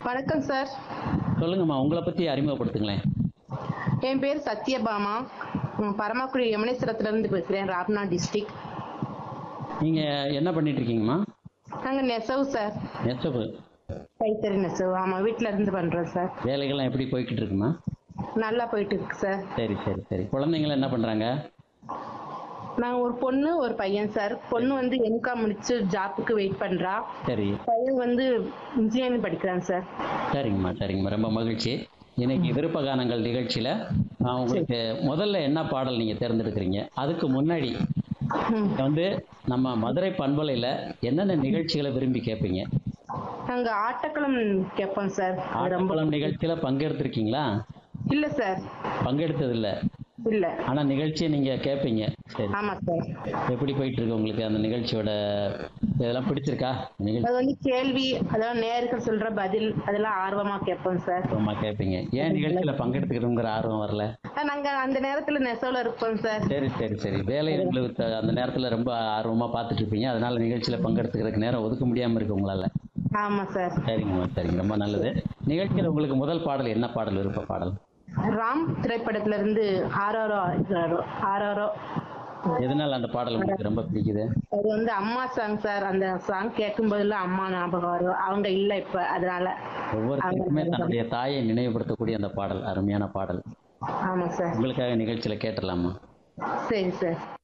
வணக்கம் சார் சொல்லுங்கம்மா உங்களை பற்றி அறிமுகப்படுத்துங்களேன் என் பேர் சத்யபாமா ம், பரமக்குடி யமுனேஸ்வரத்துல இருந்து பேசுறேன் ராம்னா டிஸ்ட்ரிக்ட் நீங்கள் என்ன பண்ணிட்டு இருக்கீங்கம்மா நாங்க நெசவு சார் நெசவு கைத்தறி நெசவு ஆமா வீட்ல இருந்து பண்றோம் சார் வேலைகள்லாம் எப்படி போய்கிட்டு இருக்குமா நல்லா போயிட்டு இருக்கு சார் சரி சரி சரி குழந்தைங்களாம் என்ன பண்ணுறாங்க நான் ஒரு பொண்ணு ஒரு பையன் சார் பொண்ணு வந்து எம்காம் முடிச்சு ஜாப்புக்கு வெயிட் பண்றா சரி பையன் வந்து இன்ஜினியரிங் படிக்கிறான் சார் சரிங்கம்மா சரிங்கம்மா ரொம்ப மகிழ்ச்சி இன்னைக்கு விருப்ப கானங்கள் நிகழ்ச்சியில் உங்களுக்கு முதல்ல என்ன பாடல் நீங்கள் தேர்ந்தெடுக்கிறீங்க அதுக்கு முன்னாடி ம். வந்து நம்ம மதுரை பண்பலையில் என்னென்ன நிகழ்ச்சிகளை விரும்பி கேட்பீங்க நாங்க ஆட்டக்களம் கேட்போம் சார் அது ரொம்ப ஆட்டப்பழம் நிகழ்ச்சியில் பங்கெடுத்திருக்கீங்களா இல்ல சார் பங்கெடுத்ததில்ல இல்ல ஆனால் நிகழ்ச்சியை நீங்கள் கேட்பீங்க சரி ஆமா சார் எப்படி போயிட்டு இருக்கு உங்களுக்கு அந்த நிகழ்ச்சியோட இதெல்லாம் பிடிச்சிருக்கா நிகழ்ச்சி அது வந்து கேள்வி அதெல்லாம் நேர்கள் சொல்ற பதில் அதெல்லாம் ஆர்வமா கேட்போம் சார் ஆமா கேட்பீங்க ஏன் நிகழ்ச்சியில பங்கெடுத்துக்கணுங்கிற ஆர்வம் வரல நாங்க அந்த நேரத்துல நெசவுல இருப்போம் சார் சரி சரி சரி வேலை உங்களுக்கு த- அந்த நேரத்துல ரொம்ப ஆர்வமா பார்த்துட்டு இருப்பீங்க அதனால நிகழ்ச்சியில பங்கெடுத்துக்கிறதுக்கு நேரம் ஒதுக்க முடியாம இருக்கு உங்களால ஆமா சார் சரிங்கம்மா சரிங்க ரொம்ப நல்லது நிகழ்ச்சியில உங்களுக்கு முதல் பாடல் என்ன பாடல் விருப்ப பாடல் ராம் திரைப்படத்துல இருந்து ஆரோரோ ஆரோரோ ஆரோரோ எதனால அந்த பாடல் உங்களுக்கு ரொம்ப பிடிக்குது அது வந்து அம்மா சாங் சார் அந்த சாங் கேட்கும் போதெல்லாம் அம்மா ஞாபகம் வரும் அவங்க இல்ல இப்ப அதனால ஒவ்வொருத்தருக்குமே தன்னுடைய தாயை நினைவுபடுத்தக்கூடிய அந்த பாடல் அருமையான பாடல் ஆமா சார் உங்களுக்காக நிகழ்ச்சியில கேட்டலாமா சரி சார்